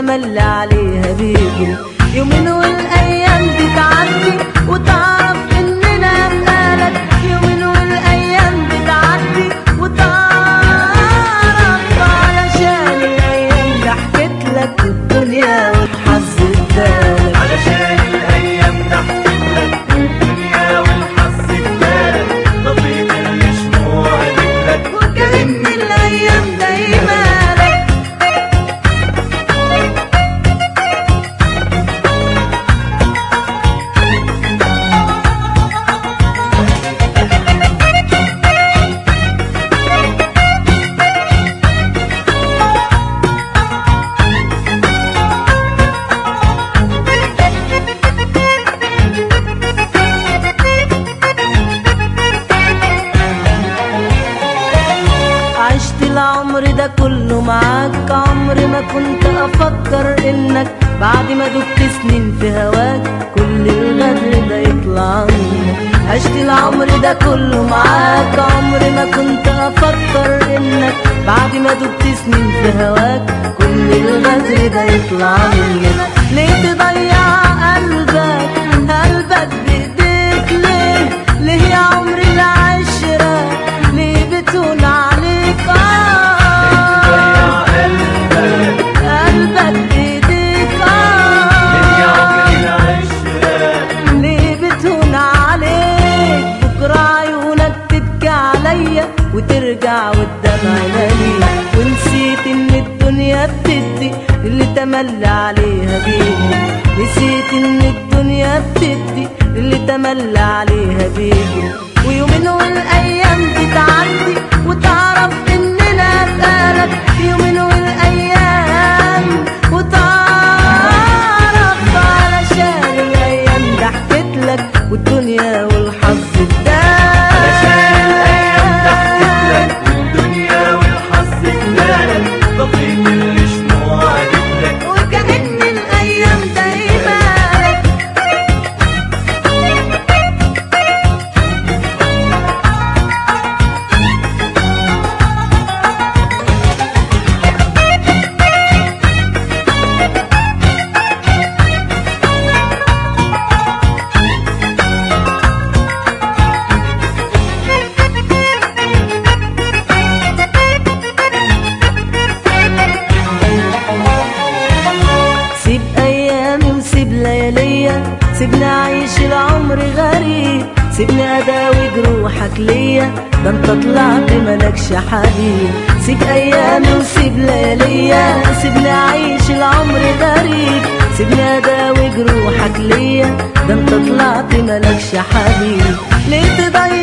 تملي عليها بيجري يومين والايام بتعدي وتعرف اننا بقالك يومين والايام بتعدي وتعرف علشان الايام ضحكت لك والدنيا والحظ ادالك علشان الايام ضحكت لك والدنيا والحظ ادالك طفيت الشموع لك وكأن الايام دايما لك عشت العمر ده كله معاك عمر ما كنت افكر انك بعد ما دبت سنين في هواك كل الغدر ده يطلع منك عشت العمر ده كله معاك عمر ما كنت افكر انك بعد ما دبت سنين في هواك كل الغدر ده يطلع منك ليه تضيع قلبك قلبك بايديك ليه ليه يا عمري العشرة ليه بتون عليك آه قلبك بايديك يا عمري آه العشرة ليه بتهون عليك بكرة عيونك تبكي عليا وترجع والدمع مالي ونسيت ان الدنيا بتدي اللي تملى عليها بيجري نسيت ان الدنيا بتدي اللي تملى عليها بيجري ويومين والايام بتعدي وتعرف اننا بقالك يومين والايام وتعرف علشان الايام ضحكت لك والدنيا والحظ علشان الايام ضحكت ادالك لك والدنيا والحظ ادالك طفيت الشموع لك وكأن الايام دايما لك سيب ايامي وسيب لياليا سيبني اعيش العمر غريب سيبني اداوي جروحك ليا ده انت طلعت ملكش حبيب سيب ايامي وسيب لياليا سيبني اعيش العمر غريب سيبني اداوي جروحك ليا ده انت طلعت ملكش حبيب ليه تضيع